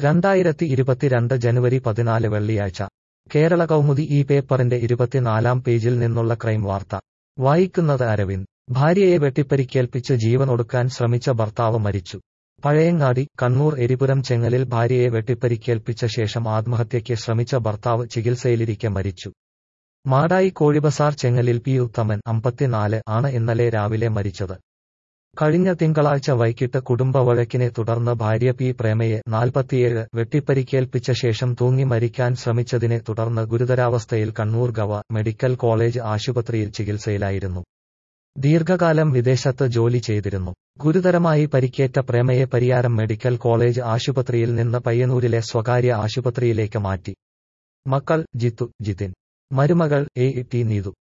രണ്ടായിരത്തി ഇരുപത്തിരണ്ട് ജനുവരി പതിനാല് വെള്ളിയാഴ്ച കേരള കൗമുദി ഈ പേപ്പറിന്റെ ഇരുപത്തിനാലാം പേജിൽ നിന്നുള്ള ക്രൈം വാർത്ത വായിക്കുന്നത് അരവിന്ദ് ഭാര്യയെ വെട്ടിപ്പരിക്കേൽപ്പിച്ച് ജീവനൊടുക്കാൻ ശ്രമിച്ച ഭർത്താവ് മരിച്ചു പഴയങ്ങാടി കണ്ണൂർ എരിപുരം ചെങ്ങലിൽ ഭാര്യയെ വെട്ടിപ്പരിക്കേൽപ്പിച്ച ശേഷം ആത്മഹത്യയ്ക്ക് ശ്രമിച്ച ഭർത്താവ് ചികിത്സയിലിരിക്കെ മരിച്ചു മാടായി കോഴിബസാർ ചെങ്ങലിൽ പി ഉത്തമൻ അമ്പത്തിനാല് ആണ് ഇന്നലെ രാവിലെ മരിച്ചത് കഴിഞ്ഞ തിങ്കളാഴ്ച വൈകിട്ട് കുടുംബവഴക്കിനെ തുടർന്ന് ഭാര്യ പി പ്രേമയെ നാൽപ്പത്തിയേഴ് വെട്ടിപ്പരിക്കേൽപ്പിച്ച ശേഷം തൂങ്ങി മരിക്കാൻ ശ്രമിച്ചതിനെ തുടർന്ന് ഗുരുതരാവസ്ഥയിൽ കണ്ണൂർ ഗവ മെഡിക്കൽ കോളേജ് ആശുപത്രിയിൽ ചികിത്സയിലായിരുന്നു ദീർഘകാലം വിദേശത്ത് ജോലി ചെയ്തിരുന്നു ഗുരുതരമായി പരിക്കേറ്റ പ്രേമയെ പരിയാരം മെഡിക്കൽ കോളേജ് ആശുപത്രിയിൽ നിന്ന് പയ്യന്നൂരിലെ സ്വകാര്യ ആശുപത്രിയിലേക്ക് മാറ്റി മക്കൾ ജിത്തു ജിതിൻ മരുമകൾ എ ടി നീതു